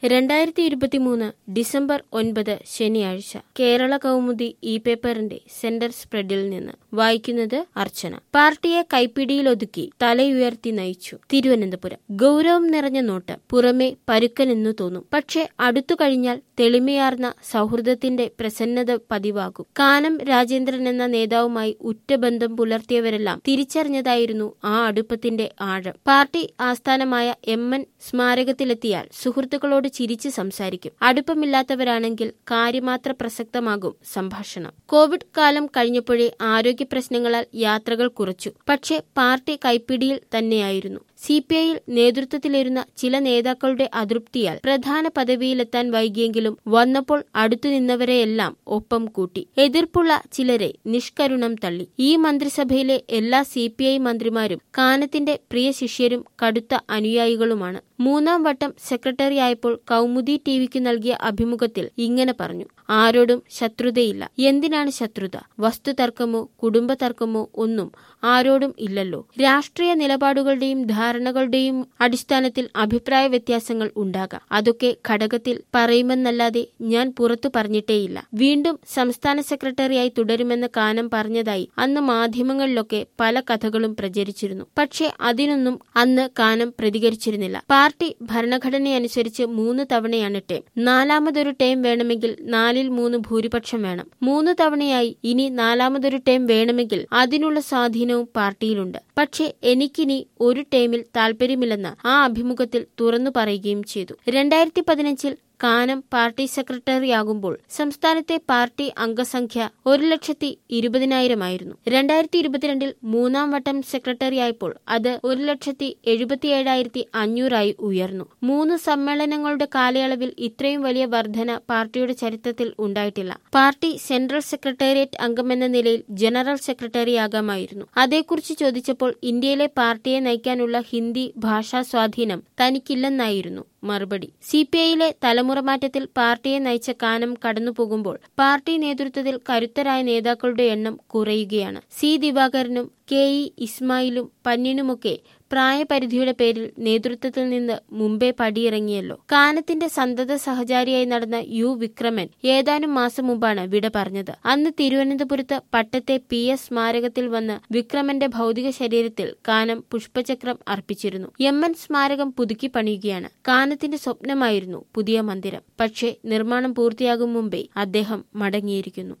രണ്ടായിരത്തി ഇരുപത്തിമൂന്ന് ഡിസംബർ ഒൻപത് ശനിയാഴ്ച കേരള കൗമുദി ഇ പേപ്പറിന്റെ സെന്റർ സ്പ്രെഡിൽ നിന്ന് വായിക്കുന്നത് അർച്ചന പാർട്ടിയെ കൈപ്പിടിയിലൊതുക്കി തലയുയർത്തി നയിച്ചു തിരുവനന്തപുരം ഗൗരവം നിറഞ്ഞ നോട്ട് പുറമെ പരുക്കനെന്നു തോന്നും പക്ഷെ അടുത്തു കഴിഞ്ഞാൽ തെളിമയാർന്ന സൗഹൃദത്തിന്റെ പ്രസന്നത പതിവാകും കാനം രാജേന്ദ്രൻ എന്ന നേതാവുമായി ഉറ്റ ബന്ധം പുലർത്തിയവരെല്ലാം തിരിച്ചറിഞ്ഞതായിരുന്നു ആ അടുപ്പത്തിന്റെ ആഴം പാർട്ടി ആസ്ഥാനമായ എം എൻ സ്മാരകത്തിലെത്തിയാൽ സുഹൃത്തുക്കളോട് ചിരിച്ച് സംസാരിക്കും അടുപ്പമില്ലാത്തവരാണെങ്കിൽ കാര്യമാത്ര പ്രസക്തമാകും സംഭാഷണം കോവിഡ് കാലം കഴിഞ്ഞപ്പോഴേ ആരോഗ്യ പ്രശ്നങ്ങളാൽ യാത്രകൾ കുറച്ചു പക്ഷേ പാർട്ടി കൈപ്പിടിയിൽ തന്നെയായിരുന്നു സി പി ഐയിൽ നേതൃത്വത്തിലിരുന്ന ചില നേതാക്കളുടെ അതൃപ്തിയാൽ പ്രധാന പദവിയിലെത്താൻ വൈകിയെങ്കിലും വന്നപ്പോൾ അടുത്തു നിന്നവരെയെല്ലാം ഒപ്പം കൂട്ടി എതിർപ്പുള്ള ചിലരെ നിഷ്കരുണം തള്ളി ഈ മന്ത്രിസഭയിലെ എല്ലാ സി പി ഐ മന്ത്രിമാരും കാനത്തിന്റെ പ്രിയ ശിഷ്യരും കടുത്ത അനുയായികളുമാണ് മൂന്നാം വട്ടം സെക്രട്ടറി ആയപ്പോൾ കൗമുദി ടിവിക്ക് നൽകിയ അഭിമുഖത്തിൽ ഇങ്ങനെ പറഞ്ഞു ആരോടും ശത്രുതയില്ല എന്തിനാണ് ശത്രുത വസ്തുതർക്കമോ കുടുംബ തർക്കമോ ഒന്നും ആരോടും ഇല്ലല്ലോ രാഷ്ട്രീയ നിലപാടുകളുടെയും ധാരണകളുടെയും അടിസ്ഥാനത്തിൽ അഭിപ്രായ വ്യത്യാസങ്ങൾ ഉണ്ടാകാം അതൊക്കെ ഘടകത്തിൽ പറയുമെന്നല്ലാതെ ഞാൻ പുറത്തു പറഞ്ഞിട്ടേയില്ല വീണ്ടും സംസ്ഥാന സെക്രട്ടറിയായി തുടരുമെന്ന് കാനം പറഞ്ഞതായി അന്ന് മാധ്യമങ്ങളിലൊക്കെ പല കഥകളും പ്രചരിച്ചിരുന്നു പക്ഷേ അതിനൊന്നും അന്ന് കാനം പ്രതികരിച്ചിരുന്നില്ല പാർട്ടി ഭരണഘടനയനുസരിച്ച് മൂന്ന് തവണയാണ് ടേം നാലാമതൊരു ടേം വേണമെങ്കിൽ നാലിൽ മൂന്ന് ഭൂരിപക്ഷം വേണം മൂന്ന് തവണയായി ഇനി നാലാമതൊരു ടേം വേണമെങ്കിൽ അതിനുള്ള സ്വാധീനവും പാർട്ടിയിലുണ്ട് പക്ഷേ എനിക്കിനി ഒരു ടേമിൽ താൽപര്യമില്ലെന്ന് ആ അഭിമുഖത്തിൽ തുറന്നു പറയുകയും ചെയ്തു രണ്ടായിരത്തി പതിനഞ്ചിൽ കാനം പാർട്ടി സെക്രട്ടറിയാകുമ്പോൾ സംസ്ഥാനത്തെ പാർട്ടി അംഗസംഖ്യ ഒരു ലക്ഷത്തി ഇരുപതിനായിരമായിരുന്നു രണ്ടായിരത്തി ഇരുപത്തിരണ്ടിൽ മൂന്നാം വട്ടം സെക്രട്ടറിയായപ്പോൾ അത് ഒരു ലക്ഷത്തി എഴുപത്തിയേഴായിരത്തി അഞ്ഞൂറായി ഉയർന്നു മൂന്ന് സമ്മേളനങ്ങളുടെ കാലയളവിൽ ഇത്രയും വലിയ വർധന പാർട്ടിയുടെ ചരിത്രത്തിൽ ഉണ്ടായിട്ടില്ല പാർട്ടി സെൻട്രൽ സെക്രട്ടേറിയറ്റ് അംഗമെന്ന നിലയിൽ ജനറൽ സെക്രട്ടറിയാകാമായിരുന്നു അതേക്കുറിച്ച് ചോദിച്ചപ്പോൾ ഇന്ത്യയിലെ പാർട്ടിയെ നയിക്കാനുള്ള ഹിന്ദി ഭാഷാ സ്വാധീനം തനിക്കില്ലെന്നായിരുന്നു മറുപടി സി പി ഐയിലെ തലമുറമാറ്റത്തിൽ പാർട്ടിയെ നയിച്ച കാനം കടന്നുപോകുമ്പോൾ പാർട്ടി നേതൃത്വത്തിൽ കരുത്തരായ നേതാക്കളുടെ എണ്ണം കുറയുകയാണ് സി ദിവാകരനും കെ ഇ ഇസ്മായിലും പന്നിനുമൊക്കെ പ്രായപരിധിയുടെ പേരിൽ നേതൃത്വത്തിൽ നിന്ന് മുമ്പേ പടിയിറങ്ങിയല്ലോ കാനത്തിന്റെ സന്തത സഹചാരിയായി നടന്ന യു വിക്രമൻ ഏതാനും മാസം മുമ്പാണ് വിട പറഞ്ഞത് അന്ന് തിരുവനന്തപുരത്ത് പട്ടത്തെ പി എസ് സ്മാരകത്തിൽ വന്ന് വിക്രമന്റെ ഭൗതിക ശരീരത്തിൽ കാനം പുഷ്പചക്രം അർപ്പിച്ചിരുന്നു എം എൻ സ്മാരകം പുതുക്കി പണിയുകയാണ് കാനത്തിന്റെ സ്വപ്നമായിരുന്നു പുതിയ മന്ദിരം പക്ഷേ നിർമ്മാണം പൂർത്തിയാകും മുമ്പേ അദ്ദേഹം മടങ്ങിയിരിക്കുന്നു